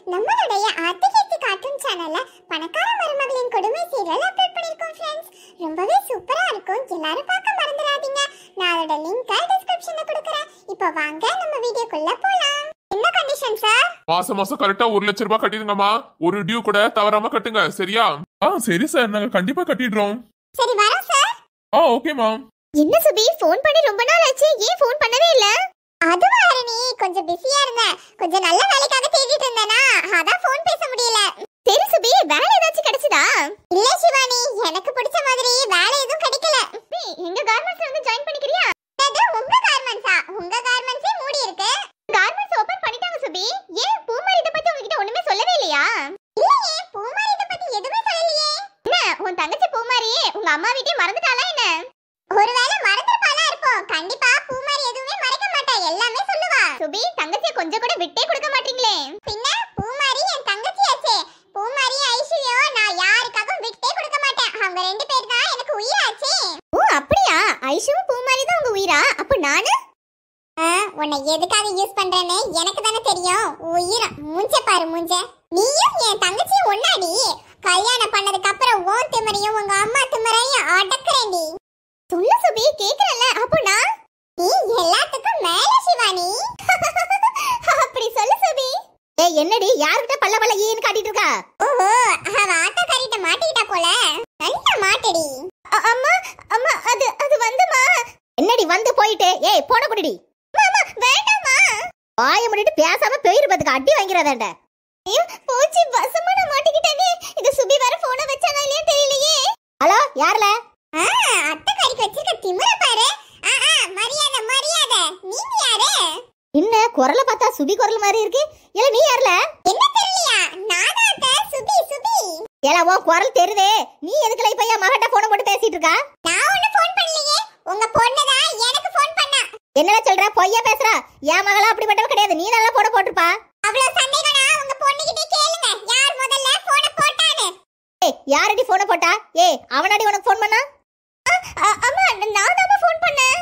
நம்மளுடைய ஆர்த்திகேத்தி கார்ட்டூன் சேனல்ல பணக்கார மருமகளின் கொடுமை சீரியல் அப்லோட் பண்ணிருக்கோம் ஃப்ரெண்ட்ஸ் ரொம்பவே சூப்பரா இருக்கும் எல்லாரும் பார்க்க மறந்துடாதீங்க நான் அதோட லிங்கை டிஸ்கிரிப்ஷன்ல கொடுக்கறேன் இப்போ வாங்க நம்ம வீடியோக்குள்ள போலாம் என்ன கண்டிஷன் சார் மாசம் மாசம் கரெக்டா ஒரு லட்ச ரூபாய் கட்டிடுங்கம்மா ஒரு டியூ கூட தவறாம கட்டுங்க சரியா ஆ சரி சார் நாங்க கண்டிப்பா கட்டிடுறோம் சரி வரோம் சார் ஆ ஓகேமா என்ன சுபி ஃபோன் பண்ணி ரொம்ப நாள் ஆச்சு ஏன் ஃபோன் பண்ணவே இல்ல அதுவா அரணி கொஞ்சம் பிஸியா இருந்தேன் கொஞ்சம் நல்ல வேலைக்காக தேடிட்டு இருந்தேனா அதான் ஃபோன் பேச முடியல சரி சுபி வேலை ஏதாச்சும் கிடைச்சதா இல்ல சிவானி எனக்கு பிடிச்ச மாதிரி வேலை எதுவும் கிடைக்கல எங்க கார்மெண்ட்ஸ்ல வந்து ஜாயின் பண்ணிக்கிறியா அது உங்க கார்மெண்ட்ஸா உங்க கார்மெண்ட்ஸே மூடி இருக்கு கார்மெண்ட்ஸ் ஓபன் பண்ணிட்டாங்க சுபி ஏன் பூமாரி இத பத்தி உங்ககிட்ட ஒண்ணுமே சொல்லவே இல்லையா இல்லையே பூமாரி இத பத்தி எதுவுமே சொல்லலையே என்ன உன் தங்கச்சி பூமாரி உங்க அம்மா வீட்டையும் மறந்துட்டாளா என்ன ஒருவேளை மறந்துருப்பாளா இருப்போம் கண்டிப்பா பூமாரி எதுவுமே மறைக்க மாட்டா எல்லாமே சொல்லுவா சுபி தங்கச்சியை கொஞ்சம் கூட விட்டே கொடுக்க மாட்டீங்களே பின்ன பூமாரி என் தங்கச்சியாச்சே பூமாரி ஐஸ்வர்யம் நான் யாருக்காகவும் விட்டே கொடுக்க மாட்டேன் அவங்க ரெண்டு பேர் தான் எனக்கு உயிராச்சே ஓ அப்படியா ஐஷுவும் பூமாரி தான் உங்க உயிரா அப்ப நானு உன்னை எதுக்காக யூஸ் பண்றேன்னு எனக்கு தானே தெரியும் உயிரா மூஞ்ச பாரு மூஞ்ச நீயும் என் தங்கச்சியும் ஒன்னாடி கல்யாணம் பண்ணதுக்கு அப்புறம் ஓன் திமரையும் உங்க அம்மா திமரையும் அடக்குறேன்டி சொல்லு சுபி கேக்குறல அப்போ நான் நீ எல்லாத்துக்கும் மேல சிவானி அப்படி சொல்லு சுபி ஏய் என்னடி யார்கிட்ட பல்ல பல்ல ஈன்னு காட்டிட்டு இருக்கா ஓஹோ அவ ஆட்டோக்காரிட்ட மாட்டிக்கிட்டா போல நல்லா மாட்டடி அம்மா அம்மா அது அது வந்துமா என்னடி வந்து போயிட்டு ஏய் போன குடிடி மாமா வேண்டாமா வாய முடிட்டு பேசாம பெயிர் பத்துக்கு அடி வாங்கிறதாண்ட ஐயோ போச்சு வசமா நான் மாட்டிக்கிட்டேனே இது சுபி வேற போன வச்சானா இல்லையா தெரியலையே ஹலோ யார்ல அத்தைக்காரிக்கு வச்சிருக்க திமிர பாரு ஆ, ஆ, மரியாதை மரியாதை நீங்க யாரு என்ன குரலை பார்த்தா சுபி குரல் மாதிரி இருக்கு இல்ல நீ யார்ல என்ன தெரியலையா நானா அத்தை சுபி சுபி ஏல உன் குரல் தெரியுதே நீ எதுக்குல இப்ப என் மகட்ட போன போட்டு பேசிட்டு இருக்கா நான் ஒண்ணு ஃபோன் பண்ணலையே உங்க பொண்ணு தான் எனக்கு ஃபோன் பண்ணா என்னடா சொல்ற பொய்யா பேசுறா என் மகளா அப்படிப்பட்டவ கிடையாது நீ நல்லா போட போட்டிருப்பா அவ்வளவு சந்தேகம்னா உங்க பொண்ணுகிட்ட கேளுங்க யார் முதல்ல போன போட்டான்னு ஏய் யாரடி போன போட்டா ஏய் அவனாடி உனக்கு ஃபோன் பண்ணா அம்மா நான் தான் ஃபோன் பண்ணேன்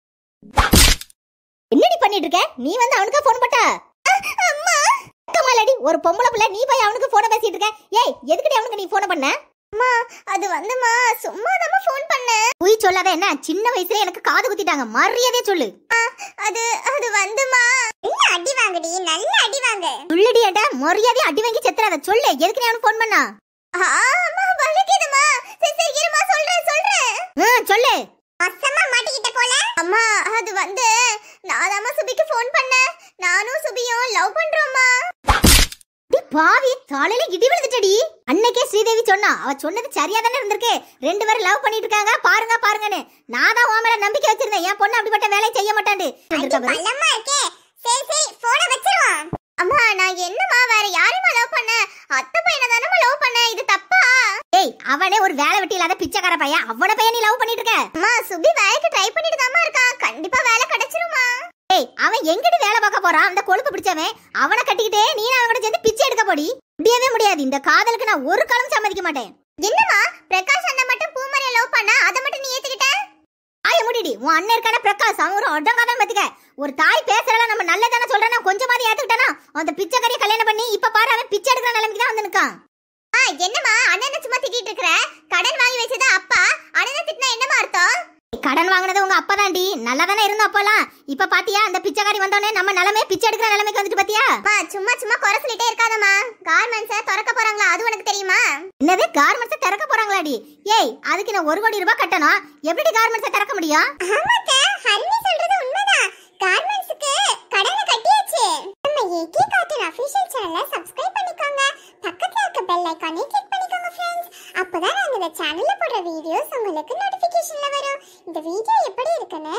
என்னடி பண்ணிட்டு இருக்க நீ வந்து அவனுக்கா ஃபோன் போட்டா அம்மா கமாலடி ஒரு பொம்பளை புள்ள நீ போய் அவனுக்கு போன பேசிட்டு இருக்க ஏய் எதுக்குடி அவனுக்கு நீ போன பண்ண அம்மா அது வந்துமா சும்மா தான் ஃபோன் பண்ணேன் பொய் சொல்லாத என்ன சின்ன வயசுல எனக்கு காது குத்திட்டாங்க மரியாதையே சொல்லு அது அது வந்துமா நல்ல அடி வாங்குடி நல்ல அடி வாங்கு உள்ளடி ஏண்டா மரியாதையை அடி வாங்கி செத்துறாத சொல்லு எதுக்கு நீ அவனுக்கு ஃபோன் பண்ணா ஆமா வலிக்குதுமா சரி சரி இருமா சொல்றேன் சொல்றேன் ம் சொல்லு அசமா மாட்டிக்கிட்ட போல அம்மா அது வந்து நான் தாம்மா சுபிக்கு ஃபோன் பண்ணேன் நானும் சுபியும் லவ் பண்றோம்மா டி பாவி காலையில இடி விழுந்துட்டடி அன்னைக்கே ஸ்ரீதேவி சொன்னா அவ சொன்னது சரியா தானே இருந்திருக்கு ரெண்டு பேரும் லவ் பண்ணிட்டு இருக்காங்க பாருங்க பாருங்கன்னு நான் தான் உன் மேல நம்பிக்கை வச்சிருந்தேன் என் பொண்ணு அப்படிப்பட்ட வேலையை செய்ய மாட்டாண்டு அடி பள்ளமா இருக்கே சரி சரி போன வச்சிருவோம் அம்மா நான் என்னம்மா வேற யாரையுமா லவ் பண்ண அத்தை பையனை தானம்மா லவ் பண்ண இது தப்பா ஏய் அவனே ஒரு வேலை வெட்டி இல்லாத பிச்சைக்கார பையன் அவன பையன் நீ லவ் பண்ணிட்டு இருக்க அம்மா சுபி வேலைக்கு ட்ரை பண்ணிட்டு தாம்மா இருக்கான் கண்டிப்பா வேலை கிடைச்சிருமா ஏய் அவன் எங்கிட்டு வேலை பார்க்க போறான் அந்த கொழுப்பு பிடிச்சவன் அவனை கட்டிக்கிட்டே நீ அவன் கூட சேர்ந்து பிச்சை எடுக்க போடி முடியவே முடியாது இந்த காதலுக்கு நான் ஒரு காலம் சம்மதிக்க மாட்டேன் என்னம்மா பிரகாஷ் அண்ணன் மட்டும் பூமரியை லவ் பண்ணா அதை மட்டும் நீ ஏத்துக்கிட்ட ஆய முடிடி உன் அண்ணன் இருக்கான பிரகாஷ் அவன் ஒரு ஒட்டங்காதான் பத்துக்க ஒரு தாய் பேசுறல நம்ம நல்லதானே சொல்றேன்னா கொஞ்சமாவது ஏத்துக்கிட்டானா அந்த பிச்சைக்காரியை கல்யாணம் பண்ணி இப்ப பாரு அவன் பிச்சை எடுக்கிற நிலைமைக்கு தான் வந்து நிக்கான் ஆ என்னம்மா அண்ணனை சும்மா திட்டிட்டு இருக்கிற கடன் வாங்கி வச்சது அப்பா அண்ணனை திட்டினா என்னம்மா அர்த்தம் கடன் வாங்கினது உங்க அப்பா தாண்டி நல்லா தானே இருந்தோம் அப்பெல்லாம் இப்ப பாத்தியா அந்த பிச்சைக்காரி வந்தோடனே நம்ம நிலைமை பிச்சை எடுக்கிற நிலைமைக்கு வந்துட்டு பாத்தியா அம்மா சும்மா சும்மா குறை சொல்லிட்டே இருக்காதம்மா கார்மெண்ட்ஸை திறக்க போறாங்களா அது உனக்கு தெரியுமா என்னது கார்மெண்ட்ஸ் திறக்க போறாங்களாடி ஏய் அதுக்கு நான் ஒரு கோடி ரூபாய் கட்டணும் எப்படி கார்மெண்ட்ஸ் திறக்க முடியும் ஆமாக்க ஹரிணி சொல்றது உண்மைதான் கார்மெண்ட்ஸ்க்கு கடனை கட்டியாச்சு நம்ம ஏகே கார்ட்டூன் அபிஷியல் சேனலை சப்ஸ்கிரைப் பண்ணிக்கோங்க பக்கத்துல இருக்க பெல் ஐகானை கிளிக் பண்ணிக்கோங்க ஃப்ரெண்ட்ஸ் அப்பதான் நாங்க இந்த சேனல்ல போடுற வீடியோஸ் உங்களுக்கு நோட்டிபிகேஷன்ல வரும் இந்த வீடியோ எப்படி இருக்குன்னு